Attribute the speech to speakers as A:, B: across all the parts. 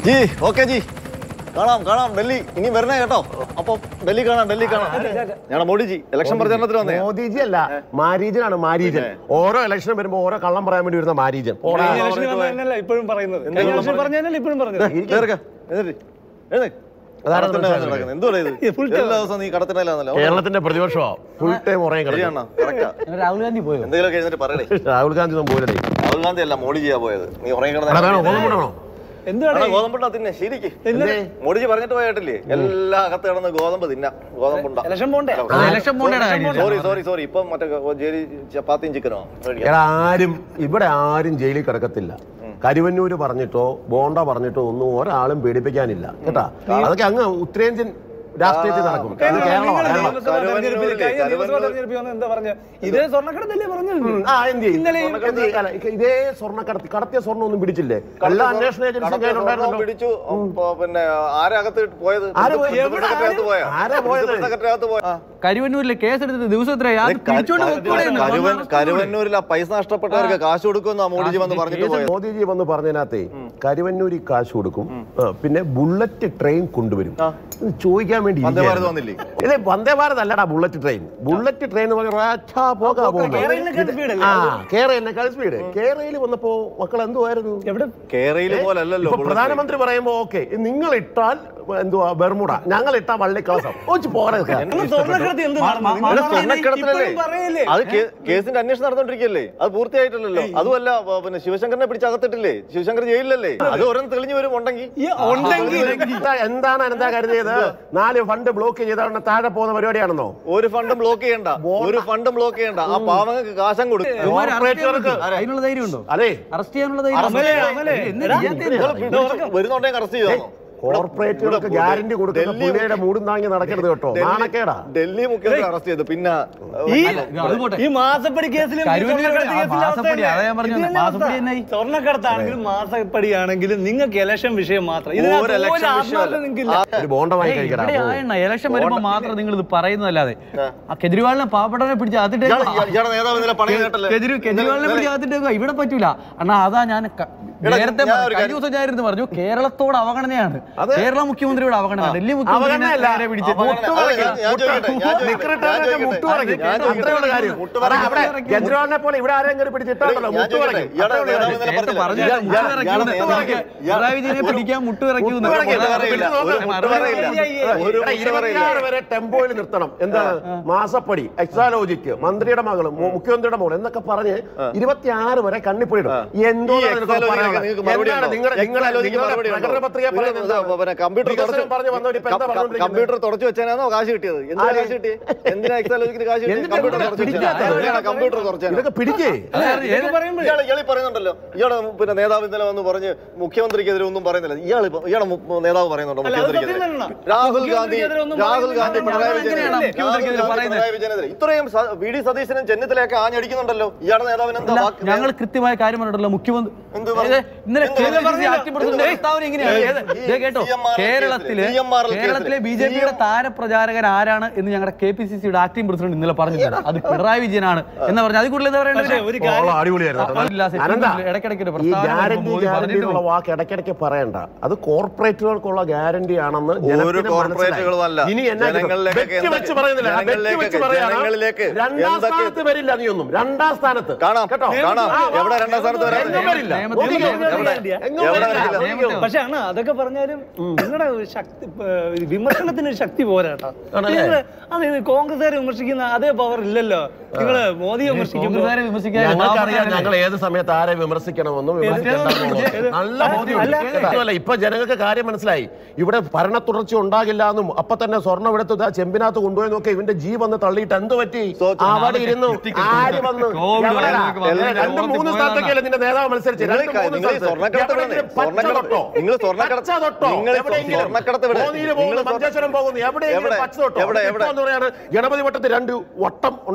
A: G okay G കാണാം കാണാം ഡൽഹി ഇനി വരണേ കേട്ടോ അപ്പൊ ഡൽഹി കാണാം ഡൽഹി കാണാം ഞങ്ങളുടെ മോഡിജി ഇലക്ഷൻ പ്രചരണത്തിന് വന്നേ
B: മോദിജി അല്ല മാരീജനാണ് മാരീജൻ ഓരോ ഇലക്ഷൻ വരുമ്പോ ഓരോ കള്ളം പറയാൻ വേണ്ടി വരുന്ന മാരീജൻ പോടാ.
A: കഴിഞ്ഞ
C: ഇലക്ഷന്
A: പറഞ്ഞിട്ട്
C: വന്ന തന്നെയല്ലേ ഇപ്പോഴും പറയുന്നത്
A: എന്താ
C: കഴിഞ്ഞ ഇലക്ഷൻ
A: പറഞ്ഞത്?
C: പറഞ്ഞതല്ലേ ഇപ്പോഴും പറഞ്ഞത്
A: കേറുക. എഴുന്നേറ്റ്. എഴുന്നേറ്റ്.
B: അതാണ്
A: കടത്തിന്റെ
B: മനസ്സിലായത്.
A: നടക്കുന്നത്. എന്തുവാടാ ഇത്?
C: ഈ full time.
A: എല്ലാ ദിവസവും നീ കടത്തിനല്ലാന്നല്ലോ
B: കേരളത്തിന്റെ പ്രതിപക്ഷമാ ഫുൾ ടൈം ഉറയും കിടക്കും
A: ശരിയാണോ കറക്റ്റാ
D: രാഹുൽ ഗാന്ധി പോയോ
A: എന്തെങ്കിലും എഴുന്നേറ്റ് പറയണേ
B: രാഹുൽ ഗാന്ധി ഒന്നും പോലേ
A: രാഹുൽ ഗാന്ധി അല്ല മോഡിജിയാ പോയത് നീ ഉറങ്ങി
B: വേണോ ഗോതമ്പ്
A: കിടന്ന
B: വേണോ
C: എന്തുവാണ്
A: ഗോതമ്പുണ്ട തിന്നെ ശരിക്ക് മോഡിജി പറഞ്ഞിട്ട് പോയിട്ടില്ലേ എല്ലാ അകത്ത് കിടന്ന് ഗോതമ്പ് തിന്നാം ഗോതമ്പുണ്ട
C: ഇലക്ഷൻ പോണ്ടേ
D: അത് ഇലക്ഷൻ പോണ്ടേടെ കാര്യം
A: സോറി സോറി സോറി ഇപ്പം മറ്റേ ജയിലി ചപ്പാത്തിയും ചിക്കനോ
B: എടാ ആരും ഇവിടെ ആരും ജയിലിൽ കിടക്കത്തില്ല കരുവന്നൂര് പറഞ്ഞിട്ടോ ബോണ്ട പറഞ്ഞിട്ടോ ഒന്നും ഒരാളും പേടിപ്പിക്കാനില്ല കേട്ടാ അതൊക്കെ അങ്ങ് ഉത്തരേന്ത്യൻ രാഷ്ട്രീയത്തിൽ നടക്കും ഇത് കേരളമാണ് കേരളം.
C: എന്താ പറഞ്ഞ ഇതേ സ്വർണ്ണക്കടത്തല്ലേ പറഞ്ഞത്
B: ഉം, ആ എന്ത് ചെയ്യും?
C: ഇന്നലെ ഈ-
B: എന്ത് ചെയ്യും? അല്ല, ഇതേ സ്വർണ്ണ കടത്തി കടത്തിയ സ്വർണ്ണം ഒന്നും പിടിച്ചില്ലേ എല്ലാ അന്വേഷണ ഏജൻസിയും കയ്യിലുണ്ടായിരുന്നല്ലോ
A: പിടിച്ചു അപ്പൊ പിന്നെ ആരകത്ത് പോയത്
B: ആര് പോയി?
A: സെക്രട്ടറിയകത്ത് പോയാ
B: ആരാ പോയത്?
A: സെക്രട്ടറിയകത്ത് പോയാ
D: കരുവന്നൂരിലെ കേസെടുത്ത് ദിവസം എത്രയാ അത് പിടിച്ചോണ്ട് പൊക്കോളെന്ന്.
A: കരുവൻ കരുവന്നൂരിൽ ആ പൈസ നഷ്ടപ്പെട്ടവർക്ക് കാശ് കൊടുക്കുമെന്നാ മോഡിജി വന്ന് പറഞ്ഞിട്ട് പോയത്
B: മോദിജി വന്ന് പറഞ്ഞതിനകത്തെ കരുവന്നൂരി കാശ് കൊടുക്കും ആ, പിന്നെ ബുള്ളറ്റ് ട്രെയിൻ കൊണ്ടുവരും ഇത് ചോദിക്കാൻ വേണ്ടി
A: വന്ദേ ഭാരത്
B: ഇരിക്കുകയായിരുന്നു.
A: വന്നില്ലേ
B: ഇത് വന്ദേ ഭാരത് അല്ലടാ ബുള്ളറ്റ് ട്രെയിൻ ബുള്ളറ്റ് ട്രെയിൻ എന്ന് പറഞ്ഞാൽ ഒരാച്ചാ പോകാ
C: കേരളത്തിലെ സ്പീഡ് അല്ലേ?
B: ആ കേരള സ്പീഡ് കേരളയിൽ വന്നപ്പോ മക്കൾ എന്തുവായിരുന്നു
C: എവിടെ
A: കേരളയിൽ പോലല്ലോ
B: ഇപ്പൊ പ്രധാനമന്ത്രി പറയുമ്പോ ഓക്കെ നിങ്ങൾ ഇട്ടാൽ എന്തുവാ ബെർമുട ഞങ്ങൾ ഇട്ടാ വള്ളിക്കളസം ഒച്ച് പോരെ
C: അന്ന് സ്വർണ്ണക്കടത്ത് എന്ത് നടന്നു? നിങ്ങൾ
A: അല്ല,
C: പറയുന്നത്
A: സ്വർണ്ണക്കടത്തിലല്ലേ?
C: ഇപ്പോഴും പറയല്ലേ?
A: അത് കേ- കേസിന്റെ അന്വേഷണം നടന്നുകൊണ്ടിരിക്കുകയല്ലേ അത് പൂർത്തിയായിട്ടില്ലല്ലോ അതുമല്ല വ- പിന്നെ ശിവശങ്കറിനെ പിടിച്ച് അകത്തിട്ടില്ലേ ശിവശങ്കർ ജയിലിലല്ലേ അത് ഓരോന്ന് തെളിഞ്ഞു വരും ഉണ്ടെങ്കിൽ
C: ഈ ഉണ്ടെങ്കിൽ
B: എന്താ- എന്താണ് അനന്താ കരുതിയത് നാല് ഫണ്ട് ബ്ലോക്ക് ചെയ്താണ് താഴെ പോകുന്ന പരിപാടിയാണെന്നോ
A: ഒരു ഫണ്ടും ബ്ലോക്ക് ചെയ്യണ്ട ഒരു ഫണ്ടും ബ്ലോക്ക് ചെയ്യണ്ട ആ പാവങ്ങൾക്ക് കാശം കൊടുക്കും
D: ഇവന്മാരെ അറസ്റ്റ് ചെയ്യാൻ
B: കോർപ്പറേറ്റുകൾക്ക്
D: പറ്റുമോ? അതിനുള്ള ധൈര്യം ഉണ്ടോ
B: അതെ
D: അറസ്റ്റ് ചെയ്യാനുള്ള ധൈര്യം
C: അമലേ, അമലേ.
D: എന്തിനാ ചെയ്യാത്തത്?
A: വരുന്നുണ്ടെങ്കിൽ അറസ്റ്റ് ചെയ്തോ
B: കോർപ്പറേറ്റുകൾക്ക് ഗ്യാരണ്ടി കൊടുക്കുന്ന
A: ഡൽഹി-
B: പുള്ളിയുടെ മൂടും താങ്ങി നടക്കരുത് കേട്ടോ
A: ഡൽഹി-
B: നാണക്കേടാ
A: ഡൽഹി മുഖ്യമന്ത്രി അറസ്റ്റ് ചെയ്തു പിന്നെ
C: ഈ
D: അത് പോട്ടെ.
C: ഈ മാസപ്പടി കേസിലും ഈ
D: കരുവന്നൂർ
C: സ്വർണ്ണക്കടത്ത്
D: ആ
C: കേസിലും
D: മാസപ്പടി,
C: അവസ്ഥയല്ലേ?
D: അതാ ഞാൻ പറഞ്ഞത്.
C: ഇത് തന്നെ
D: മാസപ്പടി
C: അവസ്ഥ.
D: എന്നായി?
C: സ്വർണ്ണക്കടത്താണെങ്കിലും മാസപ്പടിയാണെങ്കിലും നിങ്ങൾക്ക് ഇലക്ഷൻ വിഷയം മാത്രം ഇതിനകത്ത്
A: ഒരു election
C: ഒരു ആത്മാർത്ഥത
A: വിഷയമല്ല.
C: നിങ്ങൾക്കില്ല.
B: ഒരു ബോണ്ട വാങ്ങി
D: ഏയ്,
B: കഴിക്കടാ
D: ഇവിടെ ആയണ്ണ ഇലക്ഷൻ വരുമ്പോ മാത്രം നിങ്ങൾ ഇത് പറയുന്നതല്ലാതെ ആ കെജ്രിവാളിനെ പാവപ്പെട്ടവനെ പിടിച്ച് അതിട്ട്
A: ഇയാള് ഇയാളുടെ നേതാവ് ഇന്നലെ പണി കേട്ടല്ലേ
D: കെജ്രിവാളിനെ പിടിച്ച് അതിട്ട് ഇവിടെ പറ്റൂല അണ്ണാ അതാ ഞാൻ ക-
A: എടാ,
D: നേരത്തെ
A: ഞാൻ
D: പറഞ്ഞ-
A: ഒരു
D: കഴിഞ്ഞ
A: കാര്യം-
D: ദിവസം ഞാൻ ഇരുന്ന് പറഞ്ഞു കേരളത്തോട് അവഗണനയാണ്
B: അതെ.
D: കേരള മുഖ്യമന്ത്രിയോട് അവഗണന ഡൽഹി
B: അവഗണനയല്ല.
D: മുഖ്യമന്ത്രി പിടിച്ച്
A: അവഗണന.
B: മുട്ട്
A: അത്
B: പറയ്ക്കും.
A: ഞാൻ- ഞാൻ ചോദിക്കട്ടെ, ഞാൻ ചോദിക്കട്ടെ,
B: നിക്കറിട്ടവരൊക്കെ
A: ഞാൻ
B: മുട്ട്
A: ചോദിക്കട്ടെ.
B: പറയ്ക്കും.
A: ഞാൻ ചോദിക്കട്ടെ.
B: അത്രയുള്ള കാര്യം.
A: മുട്ട്
B: അതാ
A: പറയ്ക്കും.
B: അവിടെ കെജ്രിവാളിനെ പോലെ ഇവിടെ ആരെങ്കിലും കയറി പിടിച്ചിട്ടാണല്ലോ
A: ഞാൻ
B: മുട്ട്
A: ചോദിക്കട്ടെ,
B: പറയ്ക്കും.
A: ഇയാളുടെ
B: അത്രയുള്ള
A: നേതാവ്
B: കാര്യം.
A: ഇന്നലെ
D: നേരത്തെ
A: പറഞ്ഞില്ലേ?
D: പറഞ്ഞു
A: ഇയാൾ- ഇയാൾ-
D: മുട്ട്
A: ഇയാളുടെ
D: വിറയ്ക്കുന്നു.
A: നേതാവ്- ഇയാൾ-
D: പിണറായി വിജയനെ പിടിക്കാൻ മുട്ട് വിറയ്ക്കുന്നു
A: ഒരു മുട്ട് പറയില്ല. ഒരു മുട്ട് പറയില്ല. ഒരു
B: ഇവിടെ
A: മുട്ട് പറയില്ല.
B: ഇരുപത്തിയാറ് വരെ ടെമ്പോയിൽ നിർത്തണം എന്താണ് മാസപ്പടി എക്സാലോജിക്ക് മന്ത്രിയുടെ മകളും മു- മുഖ്യമന്ത്രിയുടെ മകളും എന്നൊക്കെ പറഞ്ഞ് ഇരുപത്തിയാറ് വരെ കണ്ണിപ്പൊഴിടും എന്തോ
A: ഈ എക്സാലോജിക്കൊക്കെ നിങ്ങൾക്ക് മറുപടി ഉണ്ടോ? എക്സാലോജിക്ക് മറുപടി ഉണ്ടോ?
B: പ്രകടന പത്രിക
A: ഒരു- പിന്നെ കമ്പ്യൂട്ടർ തുടച്ച്
B: പറഞ്ഞു വന്നവര് ഇപ്പൊ എന്താ
A: കം-
B: പറഞ്ഞുകൊണ്ടിരിക്കുന്നത്?
A: കമ്പ്യൂട്ടർ തുടച്ചു വെച്ചാനാണോ കാശ് കിട്ടിയത് എന്തിനാ
B: ആര്?
A: കാശ് കിട്ടിയത് എന്തിനാ എക്സാലോജിക്കിന് കാശ് കിട്ടിയത്
B: എന്നിട്ട്
A: കമ്പ്യൂട്ടർ
B: എന്തിനാ
A: തുടച്ചു
B: പിടിക്കാത്ത?
A: വെച്ചാൽ കമ്പ്യൂട്ടർ തുടച്ചാൽ
B: ഇതൊക്കെ പിടിക്കേ
C: ഇതൊക്കെ പറയുമ്പോഴേ
A: ഇയാള് ഇയാളി പറയുന്നുണ്ടല്ലോ ഇയാളെ പിന്നെ നേതാവ് ഇന്നലെ വന്ന് പറഞ്ഞ് മുഖ്യമന്ത്രിക്കെതിരെ ഒന്നും പറയുന്നില്ല ഇയാൾ ഇയാളെ മു- നേതാവ് പറയുന്നുണ്ടോ
C: അല്ല, അത്
A: മുഖ്യമന്ത്രിക്കെതിരെ
C: സത്യം തന്നെയാണ്.
A: രാഹുൽ ഗാന്ധി
C: മുഖ്യമന്ത്രിക്കെതിരെ ഒന്നും
A: രാഹുൽ ഗാന്ധി
C: പറയുന്നില്ല.
A: പിണറായി
C: അത്
A: വിജയനെതിരെ
C: അങ്ങനെയാണ്
D: മുഖ്യമന്ത്രിക്കെതിരെ
A: രാഹുൽ ഗാന്ധി
D: പറയുന്നത്.
A: പിണറായി വിജയനെതിരെ ഇത്രയും സ- വി ഡി സതീശനും ചെന്നിത്തലയൊക്കെ ആഞ്ഞടിക്കുന്നുണ്ടല്ലോ ഇയാളുടെ നേതാവിന് എന്താ
D: അല്ല,
A: വാക്ക്
D: ഞങ്ങൾ കൃത്യമായ കാര്യം പറഞ്ഞിട്ടുണ്ടല്ലോ മുഖ്യമന്ത്രി
A: എന്ത് പറഞ്ഞു?
D: ഏത് ഇന്നലെ
A: എന്ത്
D: കേരള
A: പറഞ്ഞു?
D: ആക്ടിംഗ് പ്രസിഡന്റ്
A: എന്ത്
D: പ്രസ്താവന എങ്ങനെയാണ്
A: ഈ-
D: ഏത്? ദേ കേട്ടോ
A: CMRL
D: കേരളത്തിലെ
A: കേസില്, CMRL
D: കേരളത്തിലെ ബി ജെ പിയുടെ താരപ്രചാരകൻ ആരാണ് എന്ന് ഞങ്ങളുടെ കെ പി സി സിയുടെ ആക്ടിംഗ് പ്രസിഡന്റ് ഇന്നലെ പറഞ്ഞിട്ടുണ്ട് അത് പിണറായി വിജയനാണ് എന്ന് പറഞ്ഞാൽ അതിൽ കൂടുതൽ എന്താ
C: പക്ഷേ
D: പറയേണ്ടത്
C: ഒരു കാര്യം
B: അടിപൊളിയായിരുന്നു
D: ഇല്ല,
B: കേട്ടോ.
D: സെറ്റിൽമെന്റിൽ
B: അനന്ത,
D: ഇടയ്ക്കിടയ്ക്ക് ഒരു
B: ഈ
D: പ്രസ്താവന
B: ഗ്യാരണ്ടി
D: വരുമ്പോൾ മോദി
B: ഗ്യാരണ്ടി
D: പറഞ്ഞിട്ടുണ്ട്.
B: എന്നുള്ള വാക്ക് ഇടയ്ക്കിടയ്ക്ക് പറയണ്ട അത് കോർപ്പറേറ്റുകൾക്കുള്ള ഗ്യാരണ്ടി ആണെന്ന് ജനത്തിന്
A: കോർപ്പറേറ്റുകളും അല്ല.
B: മനസ്സിലായി. ഇനി എന്നാ
A: ജനങ്ങളിലേക്കൊക്കെ
B: വെച്ച് വെച്ച്
A: എന്തൊക്കെ-
B: പറയുന്നില്ല ആ വെച്ച്
A: ജനങ്ങളിലേക്ക്
B: വെച്ച് പറയാണ്.
A: ജനങ്ങളിലേക്ക്
B: രണ്ടാം
A: എന്തൊക്കെ-
B: സ്ഥാനത്ത് വരില്ല നീ ഒന്നും രണ്ടാം സ്ഥാനത്ത്
A: കാണാം
B: കേട്ടോ
A: കാണാം
B: ആ, വാ.
A: എവിടെ രണ്ടാം സ്ഥാനത്ത് വരാൻ
B: എങ്ങും വരില്ല.
D: നിയമത്തിൽ
B: നോക്കിക്കോ.
C: എവിടെ?
B: എങ്ങും
A: എവിടെ
B: വരില്ല.
A: വരില്ല?
B: നോക്കിക്കോ.
C: പക്ഷെ അണ്ണ അതൊക്കെ പറഞ്ഞാലും നിങ്ങളുടെ ശക്തി ഏഹ്, വിമർശനത്തിന് ഒരു ശക്തി പോരാട്ടോ
B: ആണല്ലേ?
C: നിങ്ങള് അത് കോൺഗ്രസ്സുകാരെ വിമർശിക്കുന്ന അതേ പവർ ഇല്ലല്ലോ നിങ്ങള് മോദിയെ വിമർശിക്കുമ്പോൾ
D: കോൺഗ്രസ്സുകാരെ വിമർശിക്കാൻ
B: ഞങ്ങൾക്കറിയാം
D: പാവപ്പെട്ടവരല്ലേ?
B: ഞങ്ങൾ ഏത് സമയത്ത് ആരെ വിമർശിക്കണമെന്നും വിമർശിക്കേണ്ടെന്നും നല്ല ബോധ്യമുണ്ട് കേട്ടോ? ഇപ്പൊ ജനങ്ങൾക്ക് കാര്യം മനസ്സിലായി ഇവിടെ ഭരണ തുടർച്ച ഉണ്ടാകില്ല എന്നും അപ്പൊ തന്നെ സ്വർണ്ണം എടുത്ത് ദാ ചെമ്പിനകത്ത് കൊണ്ടുപോയി നോക്കി ഇവന്റെ ജീ വന്ന് തള്ളിയിട്ട് എന്ത് പറ്റി
A: തോറ്റു.
B: അവിടെ ഇരുന്നു ആര് വന്നു
D: കോവിഡ്
B: എവിടെടാ?
D: വന്നവർക്ക്
B: ഏ, രണ്ട് മൂന്ന് സ്ഥലത്തൊക്കെയല്ലേ നിന്റെ നേതാവ് മത്സരിച്ച്
A: നിങ്ങൾ
B: രണ്ട് മൂന്ന്
A: നിങ്ങൾ ഈ
B: സ്ഥലത്ത്.
A: സ്വർണ്ണക്കടത്ത്
B: എവിടെയെങ്കിലും
A: വിടണേ?
B: പച്ച
A: സ്വർണ്ണക്കടത്ത്
B: തൊട്ടോ?
A: നിങ്ങൾ സ്വർണ്ണക്കടത്ത്
B: പച്ച തൊട്ടോ?
A: നിങ്ങൾ
B: എവിടെയെങ്കിലും
A: സ്വർണ്ണക്കടത്ത് വിടണേ?
B: കോന്നിയിൽ പോകുന്നു
A: നിങ്ങൾ സ്വർണ്ണ-
B: മഞ്ചേശ്വരം പോകുന്നു എവിടെയെങ്കിലും
A: എവിടെ?
B: പച്ച തൊട്ടോ
A: എവിടെ?
B: ഇപ്പൊ
A: എവിടെ?
B: എന്ന് പറയാണ് ഗണപതി വട്ടത്തിൽ രണ്ട് വട്ടം ഉണ്ടാകുമെന്ന്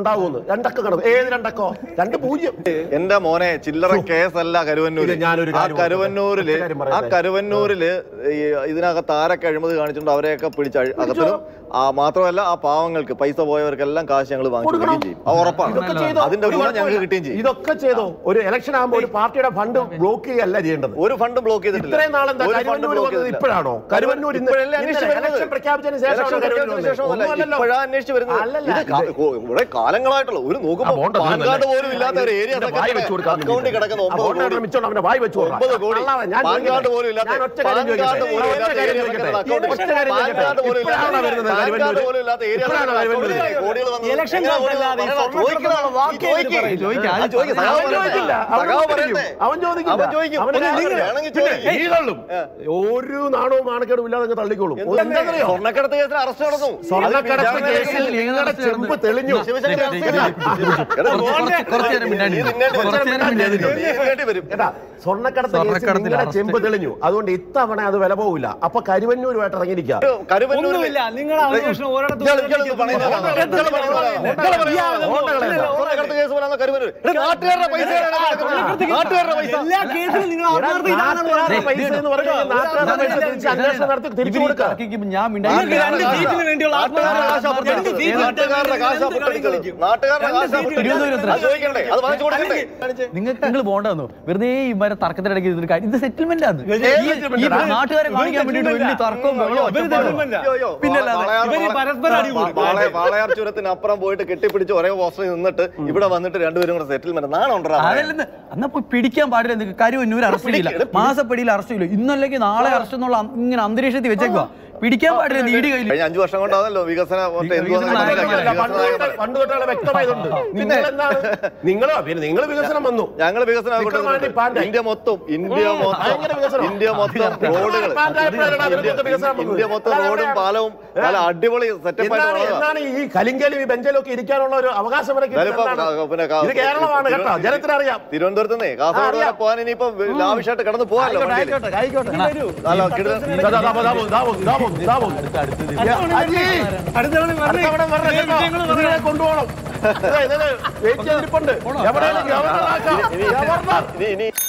B: രണ്ടക്ക കടന്നു ഏത് രണ്ടക്കോ രണ്ട് പൂജ്യം
A: എന്റെ മോനെ ചില്ലറ കേസല്ല കരുവന്നൂര്
B: ഇത് ഞാനൊരു
A: ആ
B: കാര്യം
A: കരുവന്നൂരില്
B: ഒറ്റ കാര്യം
A: ആ
B: പറയട്ടെ.
A: കരുവന്നൂരില് ഈ ഇതിനകത്ത് ആരൊക്കെ അഴിമതി കാണിച്ചിട്ടുണ്ട് അവരെയൊക്കെ പിടിച്ച് അഴി- അകത്തിടും ആ മാത്രമല്ല ആ പാവങ്ങൾക്ക് പൈസ പോയവർക്കെല്ലാം കാശ് ഞങ്ങൾ വാങ്ങിച്ചു
B: കൊടുക്കണം.
A: കൊടുക്കുകയും ചെയ്യും അത് ഉറപ്പാണ്
B: ഇതൊക്കെ ചെയ്തോ?
A: അതിന്റെ
B: ഒരു
A: ഗുണം ഞങ്ങൾക്ക്
B: കുഴപ്പമില്ല.
A: കിട്ടുകയും ചെയ്യും
B: ഇതൊക്കെ ചെയ്തോ ഒരു ഇലക്ഷൻ ആകുമ്പോൾ ഒരു പാർട്ടിയുടെ ഫണ്ട് ബ്ലോക്ക് ചെയ്യല്ല ചെയ്യേണ്ടത്
A: ഒരു ഫണ്ട് ബ്ലോക്ക് ചെയ്തിട്ടില്ല
B: ഇത്രയും നാളെന്താ
A: ഒരു ഫണ്ട്
B: കരുവന്നൂർ
A: ബ്ലോക്ക്
B: വന്നത്
A: ചെയ്തിട്ടില്ല.
B: ഇപ്പോഴാണോ കരുവന്നൂർ ഇന്ന്
A: ഇപ്പോഴല്ലേ അന്വേഷിച്ച്
B: ഇന്നലെ
A: വരുന്നത്?
B: election പ്രഖ്യാപിച്ചതിന് ശേഷമാണ്
A: Election
B: കരുവന്നൂർ
A: പ്രഖ്യാപിച്ചതിന് ശേഷമല്ല.
B: ഒന്നുമല്ലല്ലോ.
A: ഇപ്പോഴാ അന്വേഷിച്ച് വരുന്നത്
B: അല്ലല്ല,
A: ഇത് കാ-
B: ഇത്
A: കൊ- കുറെ കാലങ്ങളായിട്ടുള്ള ഒരു
B: ആ
A: നോക്കുമ്പോ
B: ബോണ്ട്
A: പാൻ
B: തീർന്നല്ലേ?
A: കാർഡ് പോലും ഇല്ലാത്ത ഒരു ഏരിയ
B: ഇതിന്റെ വായി വെച്ച് കൊടുക്കാൻ
A: അക്കൗണ്ടിൽ കിടക്കുന്ന
B: ആ
A: ഒമ്പത്
B: ബോണ്ട്
A: കോടി
B: മിച്ചം അവന്റെ വായി വെച്ച് കൊടുക്കാം.
A: ഒമ്പത് കോടി
B: കള്ളാ, ഞാൻ
A: പാൻ
B: ചോദിക്കട്ടെ.
A: കാർഡ് പോലും ഇല്ലാത്ത
B: ഞാൻ ഒറ്റ
A: പാൻ
B: കാര്യം ചോദിക്കട്ടെ.
A: കാർഡ് പോലും
B: ഒറ്റ
A: ഇല്ലാത്ത
B: കാര്യം
A: ഏരിയ
B: ചോദിക്കട്ടെ.
A: കിടക്കുന്ന അക്കൗണ്ടിൽ.
B: ഒറ്റ കാര്യം
A: പാൻ
B: ചോദിക്കട്ടെ.
A: കാർഡ് പോലും ഇല്ലാത്ത
B: ഇപ്പോഴാണോ വരുന്നത്
A: പാൻ കാർഡ്
B: കരുവന്നൂര്?
A: പോലും ഇല്ലാത്ത ഏരിയ
B: ഇപ്പോഴാണോ
A: കിടക്കുന്ന
B: വരുന്നത്?
A: അക്കൗണ്ടിൽ കോടികൾ വന്നത്.
C: ഇലക്ഷൻ
A: എങ്ങനെ
C: കാലത്തല്ലാതെ ഈ
A: പറയണം?
C: സ്വർണ്ണക്കടത്ത്
A: ചോദിക്കണം.
C: വാക്ക്
A: ചോദിക്ക്.
C: ചെയ്ത്
D: ചോദിക്ക്.
A: ആ, ചോദിക്ക്. സഖാവ്
B: അവൻ
A: പറയട്ടെ.
B: ചോദിക്കില്ല. അവൻ
A: സഖാവ്
B: ചോദിക്കും.
A: പറയട്ടെ.
B: അവൻ ചോദിക്കില്ല.
A: അവൻ ചോദിക്കും.
B: അവന്
A: പിന്നെ
B: നിങ്ങൾ-
A: വേണമെങ്കിൽ
B: പിന്നെ
A: ചോദിക്ക്.
B: ഈ കള്ളും ഒരു നാണവും മാനക്കേടും ഇല്ലാതെ അങ്ങ് തള്ളിക്കോളും എന്താണെന്നറിയോ
A: സ്വർണ്ണക്കടത്ത് കേസിൽ അറസ്റ്റ് നടന്നു
B: സ്വർണ്ണക്കടത്ത്
A: അത്
B: കേസിൽ
A: വിചാരണ
B: നിങ്ങളുടെ ചെമ്പ് തെളിഞ്ഞു
A: ശിവശങ്കർ അറസ്റ്റ് ചെയ്തില്ല. എടാ,
D: കുറച്ച് കുറച്ച് കുറച്ച് നേരം മിണ്ടാണ്ടി
A: നീ തിന്നേണ്ടി വരും.
D: കുറച്ച് നേരം മിണ്ടാണ്ടി
A: നീ തിന്നേണ്ടി വരും.
B: കേട്ടാ സ്വർണ്ണക്കടത്ത് കേസിൽ
D: സ്വർണ്ണക്കടത്തിൽ
B: നിങ്ങളുടെ
D: അറസ്റ്റ്.
B: ചെമ്പ് തെളിഞ്ഞു അതുകൊണ്ട് ഇത്തവണ അത് വില പോവില്ല അപ്പൊ കരുവന്നൂരുമായിട്ട് ഇറങ്ങിയിരിക്കുക
A: കരുവന്നൂരിൽ
C: ഒന്നുമില്ല നിങ്ങളുടെ അന്വേഷണം ഒരിടത്തും
A: ഇയാള് ഇയാള് പറയുന്നത്
C: ഇയാള്
A: ഇയാള് പറയുന്നത്
C: ഇയാള്
A: സ്വർണ്ണക്കടത്ത് സ്വർണ്ണക്കടത്ത് കേസ് പോലാന്ന് കരുവന്നൂർ എടാ, നാട്ടുകാരുടെ പൈസ നാട്ടുകാരുടെ പൈസ
C: എല്ലാ കേസിലും നിങ്ങൾ ആത്മാർത്ഥ ഇതാണെന്ന്
B: നാട്ടുകാരുടെ
C: പറയുന്നത്.
B: പൈസ എന്ന് പറഞ്ഞു കഴിഞ്ഞാൽ നാട്ടുകാരുടെ പൈസ തിരിച്ച് അന്വേഷണം നടത്തി തിരിച്ചു
D: ഇവര്
B: കൊടുക്കുക
D: തർക്കിക്കുമ്പോ ഞാൻ
C: നിങ്ങൾക്ക്
D: മിണ്ടായി
C: രണ്ട് സീറ്റിന് വേണ്ടിയുള്ള
A: നാട്ടുകാരുടെ കാശാ
C: ആത്മാർത്ഥത രണ്ട്
A: പൊട്ടിച്ചത്.
C: സീറ്റ്
A: നാട്ടുകാരുടെ കാശാ
C: എന്ത് കളി
A: പൊട്ടിച്ചത്.
C: കളിക്കും?
A: നാട്ടുകാരുടെ
C: രണ്ട്
A: കാശാ
C: സീറ്റ്
A: പൊട്ടിച്ചത്.
D: തിരുവനന്തപുരത്ത്
A: അത് ചോദിക്കണ്ടേ അത് വാങ്ങിച്ചു കൊടുക്കണ്ടേ
D: നിങ്ങൾക്ക് നിങ്ങൾ പോകണ്ട വന്നു വെറുതെ ഇമാരെ തർക്കത്തിനിടയ്ക്ക് ഇതിന് കാര്യം ഇത് സെറ്റിൽമെന്റ് ആണ്
C: ഏത്
D: ഈ-
B: settlement
D: ഈ
B: ആ?
D: നാട്ടുകാരെ കാണിക്കാൻ വേണ്ടിയിട്ട് വലിയ തർക്കവും ബഹളവും
C: ഇവര്
D: ഒച്ചപ്പാടും.
C: settlement ആ.
A: അയ്യോ, അയ്യോ.
D: പിന്നല്ലാതെ.
A: വാളയാർ-
C: ഇവര്
A: വാള-
C: പരസ്പരം അടി കൂടും.
A: വാള- വാളയാർ ചുരത്തിനപ്പുറം പോയിട്ട് കെട്ടിപ്പിടിച്ച് ഒരേ ഹോസ്റ്റലിൽ നിന്നിട്ട് ഇവിടെ വന്നിട്ട് രണ്ടുപേരും കൂടെ സെറ്റിൽമെന്റ് നാണം ഉണ്ടാ
D: അതല്ലെന്ന് അന്നാ പോയി പിടിക്കാൻ പാടില്ല നിങ്ങൾക്ക് കരുവന്നൂർ അറസ്റ്റ് ചെയ്യില്ല
A: പിടിക്ക്, പിടിക്ക്.
D: മാസപ്പടിയിൽ അറസ്റ്റ് ചെയ്യില്ല ഇന്നല്ലെങ്കിൽ നാളെ അറസ്റ്റ് എന്നുള്ള അ- ഇങ്ങനെ അന്തരീക്ഷത്തിൽ വെച്ചേക്കുക പിടിക്കാൻ പാടില്ല നീടി കയ്യിൽ
A: കഴിഞ്ഞ അഞ്ചു വർഷം കൊണ്ടാണല്ലോ വികസന മറ്റേ എന്തുവാന്ന്
D: വികസന
A: മനസ്സിലാക്കിയത്.
D: നായകന്മാരെ.
B: അല്ല, പണ്ട്
A: വികസന
B: തൊട്ട് പണ്ട് തൊട്ടുള്ള വ്യക്തമായതുണ്ട് നിങ്ങൾ എന്താണ് നിങ്ങളോ പിന്നെ നിങ്ങൾ വികസനം വന്നു
A: ഞങ്ങൾ വികസനം
B: വിക്രമാദിത്യ പാൻഡായി.
A: ഇന്ത്യ മൊത്തം ഇന്ത്യ മൊത്തം
B: ഭയങ്കര വികസനം.
A: ഇന്ത്യ മൊത്തം റോഡുകൾ
B: പാൻഡായപ്പോഴാണ് അതിന് മൊത്തം വികസനം വന്നത്.
A: ഇന്ത്യ മൊത്തം
B: അല്ല,
A: റോഡും
B: അവിടെ-
A: പാലവും നല്ല അടിപൊളി സെറ്റപ്പ്
B: എന്താണ്
A: ആയിട്ട്
B: എന്താണ് ഈ കലിങ്കലും ഈ ബെഞ്ചലും ഒക്കെ ഇരിക്കാനുള്ള ഒരു അവകാശം വരെ കിട്ടുന്നത്
A: ഞാനിപ്പോ
B: എന്താണ്?
A: ക- പിന്നെ ക-
B: ഇത് കേരളമാണ് കേട്ടോ
A: തിരുവനന്തപുരം-
B: ജനത്തിന് അറിയാം
A: തിരുവനന്തപുരത്ത് നിന്ന് കാസർഗോഡ് വരെ
B: അറിയാം.
A: പോകാൻ ഇനിയിപ്പോ ലാവിഷായിട്ട് കടന്നു പോകാമല്ലോ
B: ആയിക്കോട്ടെ,
A: വണ്ടിയിൽ.
B: ആയിക്കോട്ടെ, ആയിക്കോട്ടെ.
A: നല്ല കിടന്ന്
B: ദാ, ദാ, ദാ, ദാ, ദാ, ദാ, ദാ, ദാ, ദാ. അജി,
C: അടുത്ത തവണ വരണേ.
B: അടുത്ത തവണ വരണം കേട്ടോ.
C: വിജയങ്ങൾ
B: ഇതിനെ കൊണ്ടുപോകണം ഇത് ഇത് വെയിറ്റ് ചെയ്തിരിപ്പുണ്ട് എവിടെയെങ്കിലും ഗവർണർ ആക്കാം
A: ഇനി-
B: ഗവർണർ
A: ഇനി ഇനി